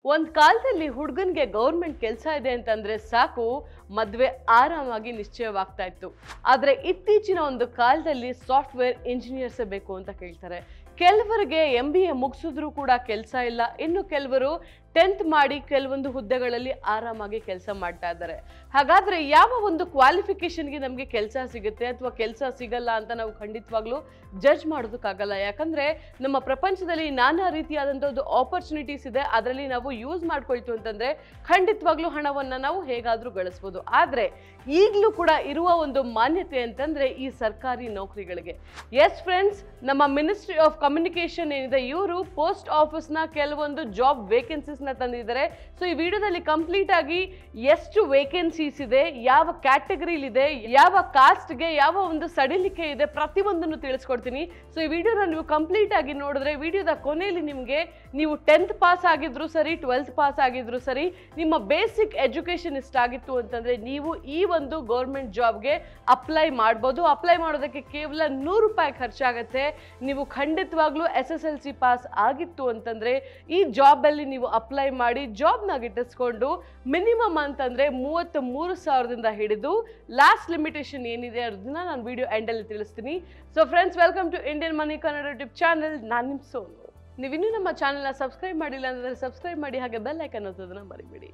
ಒಂದ್ ಕಾಲದಲ್ಲಿ ಹುಡುಗನ್ಗೆ ಗೌರ್ಮೆಂಟ್ ಕೆಲಸ ಇದೆ ಅಂತಂದ್ರೆ ಸಾಕು ಮದ್ವೆ ಆರಾಮಾಗಿ ನಿಶ್ಚಯವಾಗ್ತಾ ಇತ್ತು ಆದ್ರೆ ಇತ್ತೀಚಿನ ಒಂದು ಕಾಲದಲ್ಲಿ ಸಾಫ್ಟ್ವೇರ್ ಇಂಜಿನಿಯರ್ಸೇ ಬೇಕು ಅಂತ ಕೇಳ್ತಾರೆ ಕೆಲವರಿಗೆ ಎಂ ಬಿ ಎ ಮುಗಿಸಿದ್ರು ಕೂಡ ಕೆಲಸ ಇಲ್ಲ ಇನ್ನು ಕೆಲವರು ಟೆಂತ್ ಮಾಡಿ ಕೆಲವೊಂದು ಹುದ್ದೆಗಳಲ್ಲಿ ಆರಾಮಾಗಿ ಕೆಲಸ ಮಾಡ್ತಾ ಇದ್ದಾರೆ ಹಾಗಾದ್ರೆ ಯಾವ ಒಂದು ಕ್ವಾಲಿಫಿಕೇಶನ್ಗೆ ನಮಗೆ ಕೆಲಸ ಸಿಗುತ್ತೆ ಅಥವಾ ಕೆಲಸ ಸಿಗಲ್ಲ ಅಂತ ನಾವು ಖಂಡಿತವಾಗ್ಲೂ ಜಡ್ಜ್ ಮಾಡೋದಕ್ಕಾಗಲ್ಲ ಯಾಕಂದ್ರೆ ನಮ್ಮ ಪ್ರಪಂಚದಲ್ಲಿ ನಾನಾ ರೀತಿಯಾದಂಥ ಒಂದು ಆಪರ್ಚುನಿಟೀಸ್ ಇದೆ ಅದರಲ್ಲಿ ನಾವು ಯೂಸ್ ಮಾಡ್ಕೊಳ್ತು ಅಂತಂದ್ರೆ ಖಂಡಿತವಾಗ್ಲೂ ಹಣವನ್ನ ನಾವು ಹೇಗಾದ್ರೂ ಗಳಿಸ್ಬೋದು ಆದ್ರೆ ಈಗಲೂ ಕೂಡ ಇರುವ ಒಂದು ಮಾನ್ಯತೆ ಅಂತಂದ್ರೆ ಈ ಸರ್ಕಾರಿ ನೌಕರಿಗಳಿಗೆ ಎಸ್ ಫ್ರೆಂಡ್ಸ್ ನಮ್ಮ ಮಿನಿಸ್ಟ್ರಿ ಆಫ್ ಕಮ್ಯುನಿಕೇಶನ್ ಏನಿದೆ ಇವರು ಪೋಸ್ಟ್ ಆಫೀಸ್ನ ಕೆಲವೊಂದು ಜಾಬ್ ವೇಕೆನ್ಸೀಸ್ನ ತಂದಿದ್ದಾರೆ ಸೊ ಈ ವಿಡಿಯೋದಲ್ಲಿ ಕಂಪ್ಲೀಟ್ ಆಗಿ ಎಷ್ಟು ವೇಕೆನ್ಸೀಸ್ ಇದೆ ಯಾವ ಕ್ಯಾಟಗರಿಲಿದೆ ಯಾವ ಕಾಸ್ಟ್ಗೆ ಯಾವ ಒಂದು ಸಡಿಲಿಕೆ ಇದೆ ಪ್ರತಿಯೊಂದನ್ನು ತಿಳಿಸ್ಕೊಡ್ತೀನಿ ಸೊ ಈ ವಿಡಿಯೋನ ನೀವು ಕಂಪ್ಲೀಟ್ ಆಗಿ ನೋಡಿದ್ರೆ ವಿಡಿಯೋದ ಕೊನೆಯಲ್ಲಿ ನಿಮಗೆ ನೀವು ಟೆಂತ್ ಪಾಸ್ ಆಗಿದ್ರು ಸರಿ ಟ್ವೆಲ್ತ್ ಪಾಸ್ ಆಗಿದ್ರು ಸರಿ ನಿಮ್ಮ ಬೇಸಿಕ್ ಎಜುಕೇಶನ್ ಇಷ್ಟಾಗಿತ್ತು ಅಂತಂದ್ರೆ ನೀವು ಈ ಒಂದು ಗೌರ್ಮೆಂಟ್ ಜಾಬ್ಗೆ ಅಪ್ಲೈ ಮಾಡ್ಬೋದು ಅಪ್ಲೈ ಮಾಡೋದಕ್ಕೆ ಕೇವಲ ನೂರು ರೂಪಾಯಿ ಖರ್ಚಾಗತ್ತೆ ನೀವು ಖಂಡಿತವಾಗ್ಲೂ ಎಸ್ ಎಸ್ ಎಲ್ ಸಿ ಪಾಸ್ ಆಗಿತ್ತು ಅಂತಂದ್ರೆ ಈ ಜಾಬ್ ಅಲ್ಲಿ ನೀವು ಅಪ್ಲೈ ಮಾಡಿ ಜಾಬ್ನ ಗಿಟ್ಟಿಸ್ಕೊಂಡು ಮಿನಿಮಮ್ ಅಂತಂದ್ರೆ ಮೂವತ್ತ್ ಮೂರು ಸಾವಿರದಿಂದ ಹಿಡಿದು ಲಾಸ್ಟ್ ಲಿಮಿಟೇಷನ್ ಏನಿದೆ ಅದನ್ನ ನಾನು ವಿಡಿಯೋ ಎಂಡಲ್ಲಿ ತಿಳಿಸ್ತೀನಿ so friends welcome to Indian Money Kannada YouTube channel ನಾನು ನಿಮ್ಮ ಸೋನು ನೀವಿನ್ನೂ ನಮ್ಮ ಚಾನಲ್ನ ಸಬ್ಸ್ಕ್ರೈಬ್ ಮಾಡಿಲ್ಲ ಅಂತಂದ್ರೆ ಸಬ್ಸ್ಕ್ರೈಬ್ ಮಾಡಿ ಹಾಗೆ ಬೆಲ್ ಐಕನ್ ಅನ್ನೋದನ್ನ ಮರಿಬೇಡಿ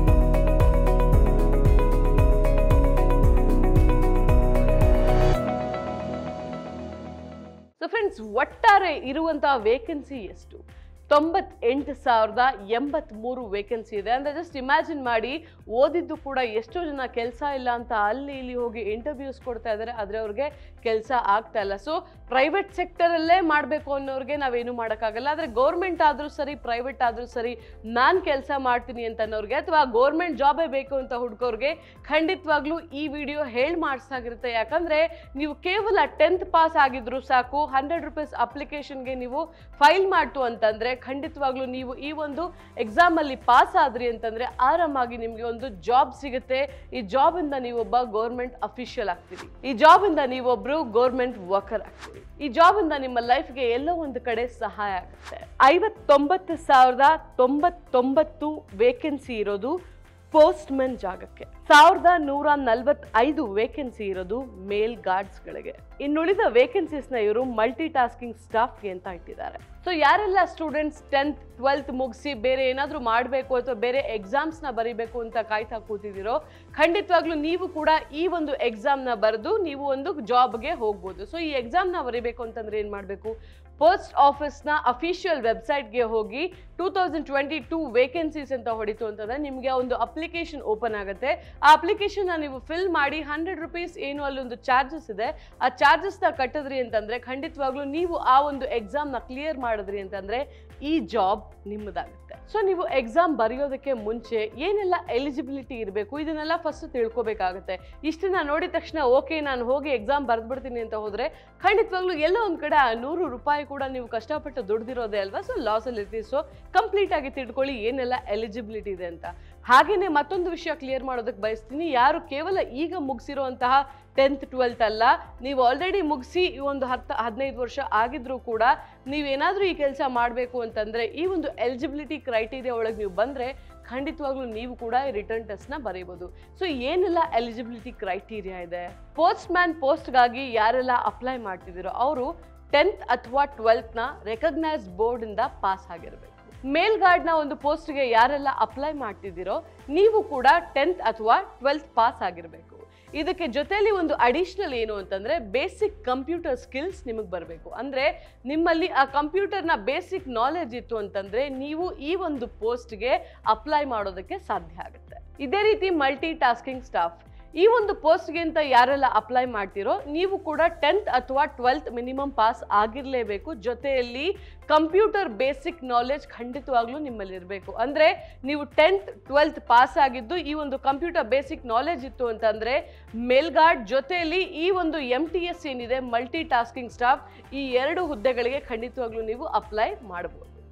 ಸೊ ಫ್ರೆಂಡ್ಸ್ ಒಟ್ಟಾರೆ ಇರುವಂತಹ ವೇಕೆನ್ಸಿ ಎಷ್ಟು ತೊಂಬತ್ತೆಂಟು ಸಾವಿರದ ಎಂಬತ್ಮೂರು ವೇಕೆನ್ಸಿ ಇದೆ ಅಂದರೆ ಜಸ್ಟ್ ಇಮ್ಯಾಜಿನ್ ಮಾಡಿ ಓದಿದ್ದು ಕೂಡ ಎಷ್ಟೋ ಜನ ಕೆಲಸ ಇಲ್ಲ ಅಂತ ಅಲ್ಲಿ ಇಲ್ಲಿ ಹೋಗಿ ಇಂಟರ್ವ್ಯೂಸ್ ಕೊಡ್ತಾ ಇದ್ದಾರೆ ಆದರೆ ಅವ್ರಿಗೆ ಕೆಲಸ ಆಗ್ತಾ ಇಲ್ಲ ಸೊ ಪ್ರೈವೇಟ್ ಸೆಕ್ಟರಲ್ಲೇ ಮಾಡಬೇಕು ಅನ್ನೋರಿಗೆ ನಾವೇನು ಮಾಡೋಕ್ಕಾಗಲ್ಲ ಆದರೆ ಗೌರ್ಮೆಂಟ್ ಆದರೂ ಸರಿ ಪ್ರೈವೇಟ್ ಆದರೂ ಸರಿ ನಾನು ಕೆಲಸ ಮಾಡ್ತೀನಿ ಅಂತ ಅನ್ನೋರಿಗೆ ಅಥವಾ ಗೌರ್ಮೆಂಟ್ ಜಾಬೇ ಬೇಕು ಅಂತ ಹುಡ್ಕೋರ್ಗೆ ಖಂಡಿತವಾಗ್ಲೂ ಈ ವಿಡಿಯೋ ಹೇಳಿ ಮಾಡಿಸಾಗಿರುತ್ತೆ ಯಾಕಂದರೆ ನೀವು ಕೇವಲ ಟೆಂತ್ ಪಾಸ್ ಆಗಿದ್ರು ಸಾಕು ಹಂಡ್ರೆಡ್ ರುಪೀಸ್ ಅಪ್ಲಿಕೇಶನ್ಗೆ ನೀವು ಫೈಲ್ ಮಾಡ್ತು ಅಂತಂದ್ರೆ ಖಂಡಿತವಾಗ್ಲೂ ನೀವು ಈ ಒಂದು ಎಕ್ಸಾಮ್ ಅಲ್ಲಿ ಪಾಸ್ ಆದ್ರಿ ಅಂತಂದ್ರೆ ಆರಾಮಾಗಿ ನಿಮ್ಗೆ ಒಂದು ಜಾಬ್ ಸಿಗುತ್ತೆ ಈ ಜಾಬ್ ಇಂದ ನೀವೊಬ್ಬ ಗೌರ್ಮೆಂಟ್ ಅಫಿಷಿಯಲ್ ಆಗ್ತೀರಿ ಈ ಜಾಬ್ ಇಂದ ನೀವೊಬ್ರು ಗೌರ್ಮೆಂಟ್ ವರ್ಕರ್ ಆಗ್ತೀರಿ ಈ ಜಾಬ್ ಇಂದ ನಿಮ್ಮ ಲೈಫ್ಗೆ ಎಲ್ಲೋ ಒಂದು ಕಡೆ ಸಹಾಯ ಆಗುತ್ತೆ ಐವತ್ತೊಂಬತ್ತು ಸಾವಿರದ ತೊಂಬತ್ತೊಂಬತ್ತು ವೇಕೆನ್ಸಿ ಇರೋದು ಪೋಸ್ಟ್ಮನ್ ಜಾಗಕ್ಕೆ ಸಾವಿರದ ನೂರ ನಲವತ್ತೈದು ವೇಕೆನ್ಸಿ ಇರೋದು ಮೇಲ್ ಗಾರ್ಡ್ಸ್ಗಳಿಗೆ ಇನ್ನುಳಿದ ವೇಕೆನ್ಸೀಸ್ನ ಇವರು ಮಲ್ಟಿ ಟಾಸ್ಕಿಂಗ್ ಸ್ಟಾಫ್ಗೆ ಅಂತ ಇಟ್ಟಿದ್ದಾರೆ ಸೊ ಯಾರೆಲ್ಲ ಸ್ಟೂಡೆಂಟ್ಸ್ ಟೆಂತ್ ಟ್ವೆಲ್ತ್ ಮುಗಿಸಿ ಬೇರೆ ಏನಾದರೂ ಮಾಡಬೇಕು ಅಥವಾ ಬೇರೆ ಎಕ್ಸಾಮ್ಸ್ನ ಬರೀಬೇಕು ಅಂತ ಕಾಯ್ತಾ ಕೂತಿದ್ದೀರೋ ಖಂಡಿತವಾಗ್ಲೂ ನೀವು ಕೂಡ ಈ ಒಂದು ಎಕ್ಸಾಮ್ನ ಬರೆದು ನೀವು ಒಂದು ಜಾಬ್ಗೆ ಹೋಗ್ಬೋದು ಸೊ ಈ ಎಕ್ಸಾಮ್ನ ಬರೀಬೇಕು ಅಂತಂದ್ರೆ ಏನು ಮಾಡಬೇಕು ಪೋಸ್ಟ್ ಆಫೀಸ್ನ ಅಫಿಷಿಯಲ್ ವೆಬ್ಸೈಟ್ಗೆ ಹೋಗಿ two thousand twenty two vacancies ಅಂತ ಹೊಡಿತು ಅಂತಂದ್ರೆ ನಿಮಗೆ ಒಂದು ಅಪ್ಲಿಕೇಶನ್ ಓಪನ್ ಆಗುತ್ತೆ ಆ ಅಪ್ಲಿಕೇಶನ್ನ ನೀವು ಫಿಲ್ ಮಾಡಿ ಹಂಡ್ರೆಡ್ ರುಪೀಸ್ ಏನು ಅಲ್ಲೊಂದು ಚಾರ್ಜಸ್ ಇದೆ ಆ ಚಾರ್ಜಸ್ನ ಕಟ್ಟಿದ್ರಿ ಅಂತಂದ್ರೆ ಖಂಡಿತವಾಗ್ಲೂ ನೀವು ಆ ಒಂದು ಎಕ್ಸಾಮ್ನ ಕ್ಲಿಯರ್ ಮಾಡಿದ್ರಿ ಅಂತಂದ್ರೆ ಈ ಜಾಬ್ ನಿಮ್ಮದಾಗುತ್ತೆ ಸೊ ನೀವು ಎಕ್ಸಾಮ್ ಬರೆಯೋದಕ್ಕೆ ಮುಂಚೆ ಏನೆಲ್ಲ ಎಲಿಜಿಬಿಲಿಟಿ ಇರಬೇಕು ಇದನ್ನೆಲ್ಲ ಫಸ್ಟ್ ತಿಳ್ಕೊಬೇಕಾಗುತ್ತೆ ಇಷ್ಟನ್ನ ನೋಡಿದ ತಕ್ಷಣ ಓಕೆ ನಾನು ಹೋಗಿ ಎಕ್ಸಾಮ್ ಬರೆದ್ಬಿಡ್ತೀನಿ ಅಂತ ಹೋದ್ರೆ ಖಂಡಿತವಾಗ್ಲೂ ಎಲ್ಲೋ ಒಂದು ಕಡೆ ಆ ನೂರು ರೂಪಾಯಿ ಕೂಡ ನೀವು ಕಷ್ಟಪಟ್ಟು ದುಡ್ದಿರೋದೇ ಅಲ್ವಾ ಸೊ ಲಾಸಲ್ಲಿ ಇರ್ತೀವಿ ಸೊ ಕಂಪ್ಲೀಟ್ ಆಗಿ ತಿಳ್ಕೊಳ್ಳಿ ಏನೆಲ್ಲ ಎಲಿಜಿಬಿಲಿಟಿ ಇದೆ ಅಂತ ಹಾಗೇನೆ ಮತ್ತೊಂದು ವಿಷಯ ಕ್ಲಿಯರ್ ಮಾಡೋದಕ್ಕೆ ಬಯಸ್ತೀನಿ ಯಾರು ಕೇವಲ ಈಗ ಮುಗಿಸಿರುವಂತಹ ಟೆಂತ್ ಟ್ವೆಲ್ತ್ ಅಲ್ಲ ನೀವು ಆಲ್ರೆಡಿ ಮುಗಿಸಿ ಈ ಒಂದು ಹತ್ತು ಹದಿನೈದು ವರ್ಷ ಆಗಿದ್ರೂ ಕೂಡ ನೀವೇನಾದರೂ ಈ ಕೆಲಸ ಮಾಡಬೇಕು ಅಂತಂದರೆ ಈ ಒಂದು ಎಲಿಜಿಬಿಲಿಟಿ ಕ್ರೈಟೀರಿಯಾ ಒಳಗೆ ನೀವು ಬಂದರೆ ಖಂಡಿತವಾಗ್ಲೂ ನೀವು ಕೂಡ ಈ ರಿಟರ್ನ್ ಟೆಸ್ಟ್ನ ಬರೀಬೋದು ಸೊ ಏನೆಲ್ಲ ಎಲಿಜಿಬಿಲಿಟಿ ಕ್ರೈಟೀರಿಯಾ ಇದೆ ಪೋಸ್ಟ್ ಮ್ಯಾನ್ ಪೋಸ್ಟ್ಗಾಗಿ ಯಾರೆಲ್ಲ ಅಪ್ಲೈ ಮಾಡ್ತಿದ್ದೀರೋ ಅವರು ಟೆಂತ್ ಅಥವಾ ಟ್ವೆಲ್ತ್ನ ರೆಕಗ್ನೈಸ್ಡ್ ಬೋರ್ಡಿಂದ ಪಾಸ್ ಆಗಿರಬೇಕು ಮೇಲ್ಗಾರ್ಡ್ನ ಒಂದು ಪೋಸ್ಟ್ಗೆ ಯಾರೆಲ್ಲ ಅಪ್ಲೈ ಮಾಡ್ತಿದ್ದೀರೋ ನೀವು ಕೂಡ ಟೆಂತ್ ಅಥವಾ ಟ್ವೆಲ್ತ್ ಪಾಸ್ ಆಗಿರಬೇಕು ಇದಕ್ಕೆ ಜೊತೆಲಿ ಒಂದು ಅಡಿಷನಲ್ ಏನು ಅಂತಂದ್ರೆ ಬೇಸಿಕ್ ಕಂಪ್ಯೂಟರ್ ಸ್ಕಿಲ್ಸ್ ನಿಮಗೆ ಬರಬೇಕು ಅಂದ್ರೆ ನಿಮ್ಮಲ್ಲಿ ಆ ಕಂಪ್ಯೂಟರ್ನ ಬೇಸಿಕ್ ನಾಲೆಜ್ ಇತ್ತು ಅಂತಂದ್ರೆ ನೀವು ಈ ಒಂದು ಪೋಸ್ಟ್ಗೆ ಅಪ್ಲೈ ಮಾಡೋದಕ್ಕೆ ಸಾಧ್ಯ ಆಗುತ್ತೆ ಇದೇ ರೀತಿ ಮಲ್ಟಿ ಟಾಸ್ಕಿಂಗ್ ಸ್ಟಾಫ್ ಈ ಒಂದು ಪೋಸ್ಟ್ಗೆ ಅಂತ ಯಾರೆಲ್ಲ ಅಪ್ಲೈ ಮಾಡ್ತಿರೋ ನೀವು ಕೂಡ ಟೆಂತ್ ಅಥವಾ ಟ್ವೆಲ್ತ್ ಮಿನಿಮಮ್ ಪಾಸ್ ಆಗಿರಲೇಬೇಕು ಜೊತೆಯಲ್ಲಿ ಕಂಪ್ಯೂಟರ್ ಬೇಸಿಕ್ ನಾಲೆಜ್ ಖಂಡಿತವಾಗ್ಲೂ ನಿಮ್ಮಲ್ಲಿ ಇರಬೇಕು ಅಂದರೆ ನೀವು ಟೆಂತ್ ಟ್ವೆಲ್ತ್ ಪಾಸ್ ಆಗಿದ್ದು ಈ ಒಂದು ಕಂಪ್ಯೂಟರ್ ಬೇಸಿಕ್ ನಾಲೆಜ್ ಇತ್ತು ಅಂತಂದರೆ ಮೇಲ್ಗಾರ್ಡ್ ಜೊತೆಯಲ್ಲಿ ಈ ಒಂದು ಎಮ್ ಟಿ ಎಸ್ ಏನಿದೆ ಮಲ್ಟಿ ಟಾಸ್ಕಿಂಗ್ ಸ್ಟಾಫ್ ಈ ಎರಡು ಹುದ್ದೆಗಳಿಗೆ ಖಂಡಿತವಾಗ್ಲೂ ನೀವು ಅಪ್ಲೈ ಮಾಡ್ಬೋದು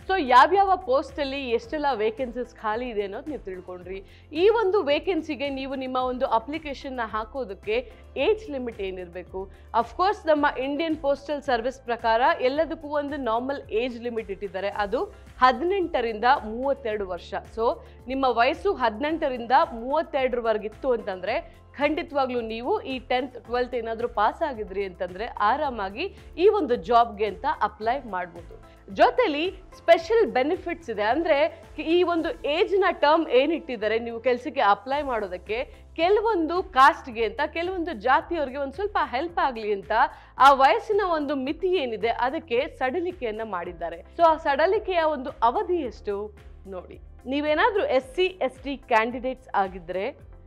ಸೊ ಯಾವ್ಯಾವ ಪೋಸ್ಟಲ್ಲಿ ಎಷ್ಟೆಲ್ಲ ವೇಕೆನ್ಸೀಸ್ ಖಾಲಿ ಇದೆ ಅನ್ನೋದು ನೀವು ತಿಳ್ಕೊಂಡ್ರಿ ಈ ಒಂದು ವೇಕೆನ್ಸಿಗೆ ನೀವು ನಿಮ್ಮ ಒಂದು ಅಪ್ಲಿಕೇಶನ್ನ ಹಾಕೋದಕ್ಕೆ ಏಜ್ ಲಿಮಿಟ್ ಏನಿರಬೇಕು ಅಫ್ಕೋರ್ಸ್ ನಮ್ಮ ಇಂಡಿಯನ್ ಪೋಸ್ಟಲ್ ಸರ್ವಿಸ್ ಪ್ರಕಾರ ಎಲ್ಲದಕ್ಕೂ ಒಂದು ನಾರ್ಮಲ್ ಏಜ್ ಲಿಮಿಟ್ ಇಟ್ಟಿದ್ದಾರೆ ಅದು ಹದಿನೆಂಟರಿಂದ ಮೂವತ್ತೆರಡು ವರ್ಷ ಸೊ ನಿಮ್ಮ ವಯಸ್ಸು ಹದಿನೆಂಟರಿಂದ ಮೂವತ್ತೆರಡರವರೆಗಿತ್ತು ಅಂತಂದ್ರೆ ಖಂಡಿತವಾಗ್ಲೂ ನೀವು ಈ ಟೆಂತ್ ಟ್ವೆಲ್ತ್ ಏನಾದರೂ ಪಾಸ್ ಆಗಿದ್ರಿ ಅಂತಂದ್ರೆ ಆರಾಮಾಗಿ ಈ ಒಂದು ಜಾಬ್ಗೆ ಅಂತ ಅಪ್ಲೈ ಮಾಡ್ಬೋದು ಜೊತೆಲಿ ಸ್ಪೆಷಲ್ ಬೆನಿಫಿಟ್ಸ್ ಇದೆ ಅಂದ್ರೆ ಈ ಒಂದು ಏಜ್ನ ಟರ್ಮ್ ಏನಿಟ್ಟಿದ್ದಾರೆ ನೀವು ಕೆಲಸಕ್ಕೆ ಅಪ್ಲೈ ಮಾಡೋದಕ್ಕೆ ಕೆಲವೊಂದು ಕಾಸ್ಟ್ಗೆ ಅಂತ ಕೆಲವೊಂದು ಜಾತಿಯವರಿಗೆ ಒಂದು ಸ್ವಲ್ಪ ಹೆಲ್ಪ್ ಆಗಲಿ ಅಂತ ಆ ವಯಸ್ಸಿನ ಒಂದು ಮಿತಿ ಏನಿದೆ ಅದಕ್ಕೆ ಸಡಿಲಿಕೆಯನ್ನ ಮಾಡಿದ್ದಾರೆ ಸೊ ಆ ಸಡಲಿಕೆಯ ಒಂದು ಅವಧಿ ಎಷ್ಟು ನೋಡಿ ನೀವೇನಾದ್ರೂ ಎಸ್ ಸಿ ಎಸ್ ಟಿ ಕ್ಯಾಂಡಿಡೇಟ್ಸ್ ಆಗಿದ್ರೆ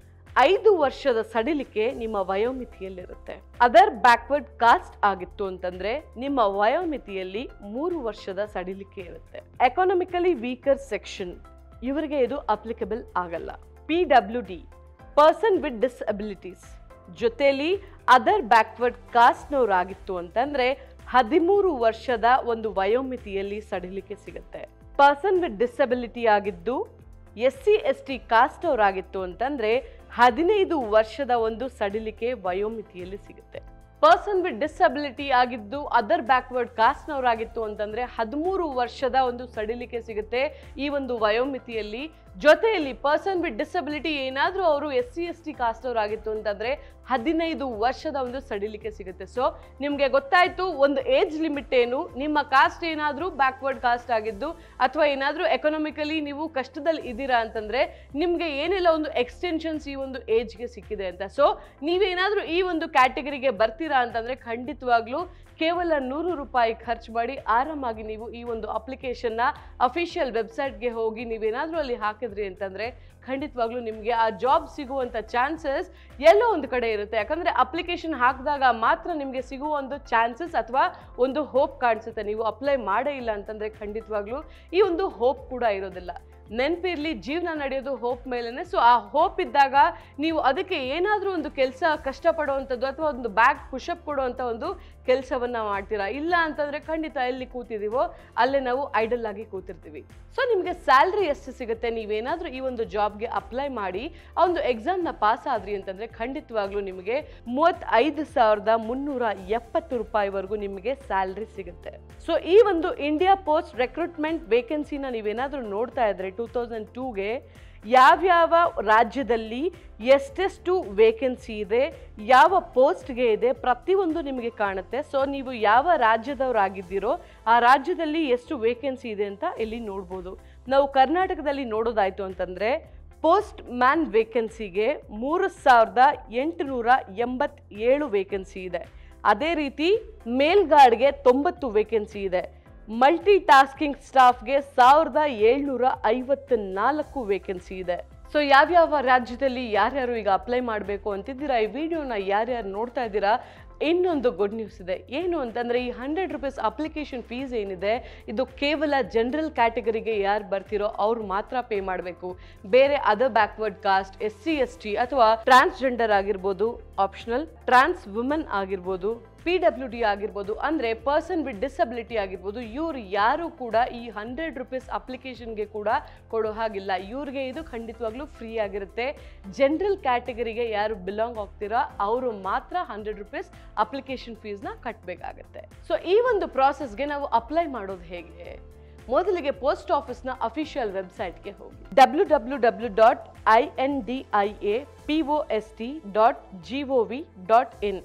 ಐದು ವರ್ಷದ ಸಡಿಲಿಕೆ ನಿಮ್ಮ ವಯೋಮಿತಿಯಲ್ಲಿರುತ್ತೆ ಅದರ್ ಬ್ಯಾಕ್ವರ್ಡ್ ಕಾಸ್ಟ್ ಆಗಿತ್ತು ಅಂತಂದ್ರೆ ನಿಮ್ಮ ವಯೋಮಿತಿಯಲ್ಲಿ ಮೂರು ವರ್ಷದ ಸಡಿಲಿಕೆ ಇರುತ್ತೆ ಎಕಾನಮಿಕಲಿ ವೀಕರ್ ಸೆಕ್ಷನ್ ಇವರಿಗೆ ಇದು ಅಪ್ಲಿಕಬಲ್ ಆಗಲ್ಲ P W D person with disabilities ಜೊತೆಲಿ ಅದರ್ ಬ್ಯಾಕ್ವರ್ಡ್ ಕಾಸ್ಟ್ನವರಾಗಿತ್ತು ಅಂತಂದ್ರೆ ಹದಿಮೂರು ವರ್ಷದ ಒಂದು ವಯೋಮಿತಿಯಲ್ಲಿ ಸಡಿಲಿಕೆ ಸಿಗುತ್ತೆ ಪರ್ಸನ್ ವಿತ್ ಡಿಸಬಿಲಿಟಿ ಆಗಿದ್ದು S C S T cost ಅವರಾಗಿತ್ತು ಅಂತಂದ್ರೆ ಹದಿನೈದು ವರ್ಷದ ಒಂದು ಸಡಿಲಿಕೆ ವಯೋಮಿತಿಯಲ್ಲಿ ಸಿಗುತ್ತೆ ಪರ್ಸನ್ ವಿತ್ ಡಿಸಬಿಲಿಟಿ ಆಗಿದ್ದು ಅದರ್ ಬ್ಯಾಕ್ವರ್ಡ್ ಕಾಸ್ಟ್ನವರಾಗಿತ್ತು ಅಂತಂದ್ರೆ ಹದಿಮೂರು ವರ್ಷದ ಒಂದು ಸಡಿಲಿಕೆ ಸಿಗುತ್ತೆ ಈ ಒಂದು ವಯೋಮಿತಿಯಲ್ಲಿ ಜೊತೆಯಲ್ಲಿ ಪರ್ಸನ್ ವಿತ್ ಡಿಸಬಿಲಿಟಿ ಏನಾದರೂ ಅವರು SC C S T cost ಅವರಾಗಿತ್ತು ಅಂತಂದ್ರೆ ಹದಿನೈದು ವರ್ಷದ ಒಂದು ಸಡಿಲಿಕೆ ಸಿಗುತ್ತೆ ಸೊ ನಿಮಗೆ ಗೊತ್ತಾಯ್ತು ಒಂದು ಏಜ್ ಲಿಮಿಟ್ ಏನು ನಿಮ್ಮ ಕಾಸ್ಟ್ ಏನಾದರೂ ಬ್ಯಾಕ್ವರ್ಡ್ ಕಾಸ್ಟ್ ಆಗಿದ್ದು ಅಥವಾ ಏನಾದರೂ ಎಕನಾಮಿಕಲಿ ನೀವು ಕಷ್ಟದಲ್ಲಿ ಇದ್ದೀರಾ ಅಂತಂದ್ರೆ ನಿಮಗೆ ಏನೆಲ್ಲ ಒಂದು ಎಕ್ಸ್ಟೆನ್ಷನ್ಸ್ ಈ ಒಂದು ಏಜ್ಗೆ ಸಿಕ್ಕಿದೆ ಅಂತ ಸೊ ನೀವೇನಾದರೂ ಈ ಒಂದು ಕ್ಯಾಟಗರಿಗೆ ಬರ್ತೀರಾ ಅಂತಂದ್ರೆ ಖಂಡಿತವಾಗ್ಲೂ ಕೇವಲ ನೂರು ರೂಪಾಯಿ ಖರ್ಚು ಮಾಡಿ ಆರಾಮಾಗಿ ನೀವು ಈ ಒಂದು ಅಪ್ಲಿಕೇಶನ್ನ ಅಫಿಷಿಯಲ್ ವೆಬ್ಸೈಟ್ಗೆ ಹೋಗಿ ನೀವೇನಾದರೂ ಅಲ್ಲಿ ಹಾಕಿದ್ರಿ ಅಂತಂದ್ರೆ ಖಂಡಿತವಾಗ್ಲೂ ನಿಮಗೆ ಆ ಜಾಬ್ ಸಿಗುವಂಥ ಚಾನ್ಸಸ್ ಎಲ್ಲೋ ಒಂದು ಕಡೆ ಇರುತ್ತೆ ಯಾಕಂದ್ರೆ ಅಪ್ಲಿಕೇಶನ್ ಹಾಕಿದಾಗ ಮಾತ್ರ ನಿಮಗೆ ಸಿಗುವ ಒಂದು ಚಾನ್ಸಸ್ ಅಥವಾ ಒಂದು ಹೋಪ್ ಕಾಣಿಸುತ್ತೆ ನೀವು ಅಪ್ಲೈ ಮಾಡೇ ಇಲ್ಲ ಅಂತಂದ್ರೆ ಖಂಡಿತವಾಗ್ಲೂ ಈ ಒಂದು ಹೋಪ್ ಕೂಡ ಇರೋದಿಲ್ಲ ನೆನಪಿರ್ಲಿ ಜೀವನ ನಡೆಯೋದು ಹೋಪ್ ಮೇಲೇನೆ ಸೊ ಆ ಹೋಪ್ ಇದ್ದಾಗ ನೀವು ಅದಕ್ಕೆ ಏನಾದರೂ ಒಂದು ಕೆಲಸ ಕಷ್ಟಪಡುವಂಥದ್ದು ಅಥವಾ ಒಂದು ಬ್ಯಾಗ್ ಪುಷಪ್ ಕೊಡುವಂಥ ಒಂದು ಕೆಲಸವನ್ನ ಮಾಡ್ತೀರಾ ಇಲ್ಲ ಅಂತಂದ್ರೆ ಖಂಡಿತ ಎಲ್ಲಿ ಕೂತಿದೀವೋ ಅಲ್ಲೇ ನಾವು ಐಡಲ್ ಆಗಿ ಕೂತಿರ್ತೀವಿ ಸೊ ನಿಮಗೆ ಸ್ಯಾಲ್ರಿ ಎಷ್ಟು ಸಿಗುತ್ತೆ ನೀವೇನಾದರೂ ಈ ಒಂದು ಜಾಬ್ಗೆ ಅಪ್ಲೈ ಮಾಡಿ ಆ ಒಂದು ಎಕ್ಸಾಮ್ನ ಪಾಸ್ ಆದ್ರಿ ಅಂತಂದ್ರೆ ಖಂಡಿತವಾಗ್ಲೂ ನಿಮಗೆ ಮೂವತ್ತೈದು ಸಾವಿರದ ಮುನ್ನೂರ ಎಪ್ಪತ್ತು ರೂಪಾಯಿವರೆಗೂ ನಿಮಗೆ ಸ್ಯಾಲ್ರಿ ಸಿಗುತ್ತೆ ಸೊ ಈ ಒಂದು ಇಂಡಿಯಾ ಪೋಸ್ಟ್ ರೆಕ್ರೂಟ್ಮೆಂಟ್ ವೇಕೆನ್ಸಿನ ನೀವೇನಾದರೂ ನೋಡ್ತಾ ಇದ್ರೆ ಟೂ ತೌಸಂಡ್ ಟೂಗೆ ಯಾವ್ಯಾವ ರಾಜ್ಯದಲ್ಲಿ ಎಷ್ಟೆಷ್ಟು ವೇಕೆನ್ಸಿ ಇದೆ ಯಾವ ಪೋಸ್ಟ್ಗೆ ಇದೆ ಪ್ರತಿಯೊಂದು ನಿಮಗೆ ಕಾಣುತ್ತೆ ಸೊ ನೀವು ಯಾವ ರಾಜ್ಯದವರಾಗಿದ್ದೀರೋ ಆ ರಾಜ್ಯದಲ್ಲಿ ಎಷ್ಟು ವೇಕೆನ್ಸಿ ಇದೆ ಅಂತ ಇಲ್ಲಿ ನೋಡ್ಬೋದು ನಾವು ಕರ್ನಾಟಕದಲ್ಲಿ ನೋಡೋದಾಯ್ತು ಅಂತಂದ್ರೆ ಪೋಸ್ಟ್ ಮ್ಯಾನ್ ವೇಕೆನ್ಸಿಗೆ ಮೂರು ಸಾವಿರದ ಎಂಟುನೂರ ಎಂಬತ್ತೇಳು ವೇಕೆನ್ಸಿ ಇದೆ ಅದೇ ರೀತಿ ಮೇಲ್ಗಾರ್ಡ್ಗೆ ತೊಂಬತ್ತು ವೇಕೆನ್ಸಿ ಇದೆ ಮಲ್ಟಿ ಟಾಸ್ಕಿಂಗ್ ಸ್ಟಾಫ್ಗೆ ಸಾವಿರದ ಏಳ್ನೂರ ಐವತ್ತ ನಾಲ್ಕು ವೇಕೆನ್ಸಿ ಇದೆ ಸೊ ಯಾವ್ಯಾವ ರಾಜ್ಯದಲ್ಲಿ ಯಾರ್ಯಾರು ಈಗ ಅಪ್ಲೈ ಮಾಡಬೇಕು ಅಂತಿದ್ದೀರಾ ಈ ವಿಡಿಯೋನ ಯಾರ್ಯಾರು ನೋಡ್ತಾ ಇದ್ದೀರಾ ಇನ್ನೊಂದು ಗುಡ್ ನ್ಯೂಸ್ ಇದೆ ಏನು ಅಂತಂದ್ರೆ ಈ ಹಂಡ್ರೆಡ್ ರುಪೀಸ್ ಅಪ್ಲಿಕೇಶನ್ ಫೀಸ್ ಏನಿದೆ ಇದು ಕೇವಲ ಜನರಲ್ ಕ್ಯಾಟಗರಿಗೆ ಯಾರು ಬರ್ತಿರೋ ಅವ್ರು ಮಾತ್ರ ಪೇ ಮಾಡಬೇಕು ಬೇರೆ other backward caste SC C S ಟಿ ಅಥವಾ ಟ್ರಾನ್ಸ್ಜೆಂಡರ್ ಆಗಿರ್ಬೋದು ಆಪ್ಷನಲ್ ಟ್ರಾನ್ಸ್ ವುಮೆನ್ ಆಗಿರ್ಬೋದು ಪಿ ಡಬ್ಲ್ಯೂ ಡಿ ಆಗಿರ್ಬೋದು ಅಂದರೆ ಪರ್ಸನ್ ವಿತ್ ಡಿಸಬಿಲಿಟಿ ಆಗಿರ್ಬೋದು ಇವ್ರು ಯಾರು ಕೂಡ ಈ ಹಂಡ್ರೆಡ್ ರುಪೀಸ್ ಅಪ್ಲಿಕೇಶನ್ಗೆ ಕೂಡ ಕೊಡೋ ಹಾಗಿಲ್ಲ ಇವ್ರಿಗೆ ಇದು ಖಂಡಿತವಾಗ್ಲೂ ಫ್ರೀ ಆಗಿರುತ್ತೆ ಜನರಲ್ ಕ್ಯಾಟಗರಿಗೆ ಯಾರು ಬಿಲಾಂಗ್ ಆಗ್ತೀರಾ ಅವರು ಮಾತ್ರ ಹಂಡ್ರೆಡ್ ರುಪೀಸ್ ಅಪ್ಲಿಕೇಶನ್ ಫೀಸ್ನ ಕಟ್ಟಬೇಕಾಗತ್ತೆ ಸೊ ಈ ಒಂದು ಪ್ರಾಸೆಸ್ಗೆ ನಾವು ಅಪ್ಲೈ ಮಾಡೋದು ಹೇಗೆ ಮೊದಲಿಗೆ ಪೋಸ್ಟ್ ಆಫೀಸ್ನ ಅಫಿಷಿಯಲ್ ವೆಬ್ಸೈಟ್ಗೆ ಹೋಗಿ W W W dot I N D I A P O S T dot G O V dot in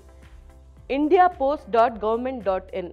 India Post dot government dot in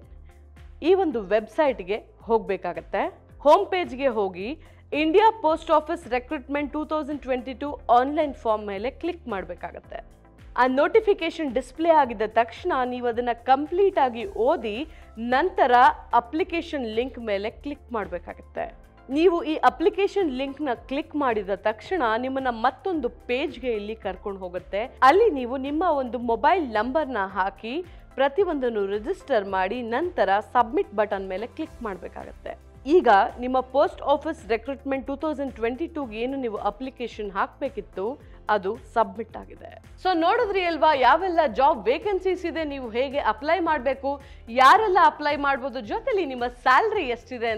ಈ ಒಂದು ವೆಬ್ಸೈಟ್ಗೆ ಹೋಗಬೇಕಾಗತ್ತೆ ಹೋಮ್ ಪೇಜ್ಗೆ ಹೋಗಿ India Post office recruitment two thousand twenty two online form ಮೇಲೆ click ಮಾಡಬೇಕಾಗತ್ತೆ ಆ notification display ಆಗಿದ್ದ ತಕ್ಷಣ ನೀವು ಅದನ್ನು ಕಂಪ್ಲೀಟ್ ಆಗಿ ಓದಿ ನಂತರ ಅಪ್ಲಿಕೇಶನ್ ಲಿಂಕ್ ಮೇಲೆ ಕ್ಲಿಕ್ ಮಾಡಬೇಕಾಗತ್ತೆ ನೀವು ಈ ಅಪ್ಲಿಕೇಶನ್ ಲಿಂಕ್ನ ಕ್ಲಿಕ್ ಮಾಡಿದ ತಕ್ಷಣ ನಿಮ್ಮನ್ನ ಮತ್ತೊಂದು ಪೇಜ್ಗೆ ಇಲ್ಲಿ ಕರ್ಕೊಂಡು ಹೋಗುತ್ತೆ ಅಲ್ಲಿ ನೀವು ನಿಮ್ಮ ಒಂದು ಮೊಬೈಲ್ ನಂಬರ್ನ ಹಾಕಿ ಪ್ರತಿಯೊಂದನ್ನು ರಿಜಿಸ್ಟರ್ ಮಾಡಿ ನಂತರ ಸಬ್ಮಿಟ್ ಬಟನ್ ಮೇಲೆ ಕ್ಲಿಕ್ ಮಾಡಬೇಕಾಗತ್ತೆ ಈಗ ನಿಮ್ಮ post office recruitment two thousand twenty ಟೂಗೆ ಏನು ನೀವು ಅಪ್ಲಿಕೇಶನ್ ಹಾಕಬೇಕಿತ್ತು ಅದು ಸಬ್ಮಿಟ್ ಆಗಿದೆ ಸೊ ನೋಡಿದ್ರಿ ಅಲ್ವಾ ಯಾವೆಲ್ಲ ಜಾಬ್ ವೇಕೆನ್ಸೀಸ್ ಇದೆ ನೀವು ಹೇಗೆ ಅಪ್ಲೈ ಮಾಡಬೇಕು ಯಾರೆಲ್ಲ ಅಪ್ಲೈ ಮಾಡ್ಬೋದು ಜೊತೆಲಿ ನಿಮ್ಮ ಸ್ಯಾಲ್ರಿ ಎಷ್ಟಿದೆ ಅಂತ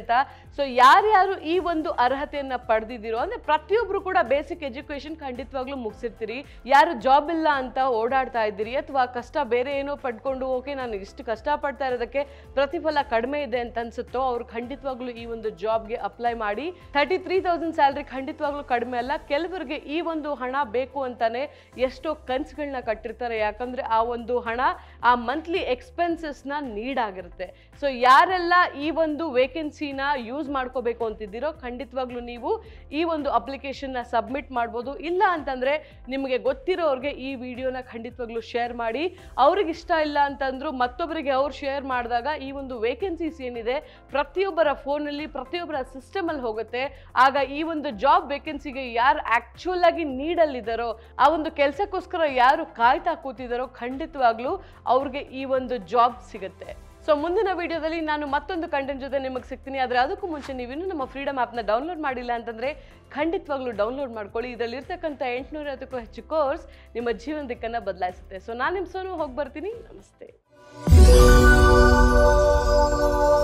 ಸೊ ಯಾರ್ಯಾರು ಈ ಒಂದು ಅರ್ಹತೆಯನ್ನ ಪಡೆದಿದ್ದೀರೋ ಅಂದ್ರೆ ಪ್ರತಿಯೊಬ್ರು ಕೂಡ ಬೇಸಿಕ್ ಎಜುಕೇಶನ್ ಖಂಡಿತವಾಗ್ಲೂ ಮುಗಿಸಿರ್ತೀರಿ ಯಾರು ಜಾಬ್ ಇಲ್ಲ ಅಂತ ಓಡಾಡ್ತಾ ಇದ್ದೀರಿ ಅಥವಾ ಕಷ್ಟ ಬೇರೆ ಏನೋ ಪಡ್ಕೊಂಡು ಓಕೆ ನಾನು ಇಷ್ಟು ಕಷ್ಟ ಪಡ್ತಾ ಇರೋದಕ್ಕೆ ಪ್ರತಿಫಲ ಕಡಿಮೆ ಇದೆ ಅಂತ ಅನ್ಸುತ್ತೋ ಅವ್ರು ಖಂಡಿತವಾಗ್ಲೂ ಈ ಒಂದು ಜಾಬ್ಗೆ ಅಪ್ಲೈ ಮಾಡಿ ತರ್ಟಿ ತ್ರೀ ತೌಸಂಡ್ ಸ್ಯಾಲ್ರಿ ಖಂಡಿತವಾಗ್ಲೂ ಕಡಿಮೆ ಅಲ್ಲ ಕೆಲವರಿಗೆ ಈ ಒಂದು ಹಣ ಬೇಕು ಅಂತಾನೆ ಎಷ್ಟೋ ಕನ್ಸುಗಳನ್ನ ಕಟ್ಟಿರ್ತಾರೆ ಯಾಕಂದ್ರೆ ಆ ಒಂದು ಹಣ ಆ ಮಂತ್ಲಿ ಎಕ್ಸ್ಪೆನ್ಸಸ್ನ ನೀಡ್ ಆಗಿರುತ್ತೆ ಸೊ ಯಾರೆಲ್ಲ ಈ ಒಂದು ವೇಕೆನ್ಸಿನ ಯೂಸ್ ಮಾಡ್ಕೋಬೇಕು ಅಂತಿದ್ದೀರೋ ಖಂಡಿತವಾಗ್ಲೂ ನೀವು ಈ ಒಂದು ಅಪ್ಲಿಕೇಶನ್ನ ಸಬ್ಮಿಟ್ ಮಾಡ್ಬೋದು ಇಲ್ಲ ಅಂತಂದ್ರೆ ನಿಮಗೆ ಗೊತ್ತಿರೋರಿಗೆ ಈ ವಿಡಿಯೋನ ಖಂಡಿತವಾಗ್ಲೂ ಶೇರ್ ಮಾಡಿ ಅವ್ರಿಗೆ ಇಷ್ಟ ಇಲ್ಲ ಅಂತಂದ್ರು ಮತ್ತೊಬ್ಬರಿಗೆ ಅವ್ರು ಶೇರ್ ಮಾಡಿದಾಗ ಈ ಒಂದು ವೇಕೆನ್ಸೀಸ್ ಏನಿದೆ ಪ್ರತಿಯೊಬ್ಬರ ಫೋನಲ್ಲಿ ಪ್ರತಿಯೊಬ್ಬರ ಸಿಸ್ಟಮಲ್ಲಿ ಹೋಗುತ್ತೆ ಆಗ ಈ ಒಂದು ಜಾಬ್ ವೇಕೆನ್ಸಿಗೆ ಯಾರು ಆ್ಯಕ್ಚುಲ್ ಆಗಿ ನೀಡಲ್ಲಿದ್ದಾರೋ ಆ ಒಂದು ಕೆಲಸಕ್ಕೋಸ್ಕರ ಯಾರು ಕಾಯ್ತಾ ಕೂತಿದ್ದಾರೋ ಖಂಡಿತವಾಗ್ಲೂ ಅವ್ರಿಗೆ ಈ ಒಂದು ಜಾಬ್ ಸಿಗುತ್ತೆ ಸೊ ಮುಂದಿನ ವಿಡಿಯೋದಲ್ಲಿ ನಾನು ಮತ್ತೊಂದು ಕಂಟೆಂಟ್ ಜೊತೆ ನಿಮಗೆ ಸಿಗ್ತೀನಿ ಆದರೆ ಅದಕ್ಕೂ ಮುಂಚೆ ನೀವಿನ್ನೂ ನಮ್ಮ ಫ್ರೀಡಮ್ ಆ್ಯಪ್ನ ಡೌನ್ಲೋಡ್ ಮಾಡಿಲ್ಲ ಅಂತಂದರೆ ಖಂಡಿತವಾಗ್ಲೂ ಡೌನ್ಲೋಡ್ ಮಾಡ್ಕೊಳ್ಳಿ ಇದರಲ್ಲಿ ಇರ್ತಕ್ಕಂಥ ಎಂಟುನೂರೈವತ್ತಕ್ಕೂ ಹೆಚ್ಚು ಕೋರ್ಸ್ ನಿಮ್ಮ ಜೀವನ ದಿಕ್ಕನ್ನು ಬದಲಾಯಿಸುತ್ತೆ ಸೊ ನಾನು ನಿಮ್ಮ ಸೋನು ಹೋಗಿ ಬರ್ತೀನಿ ನಮಸ್ತೆ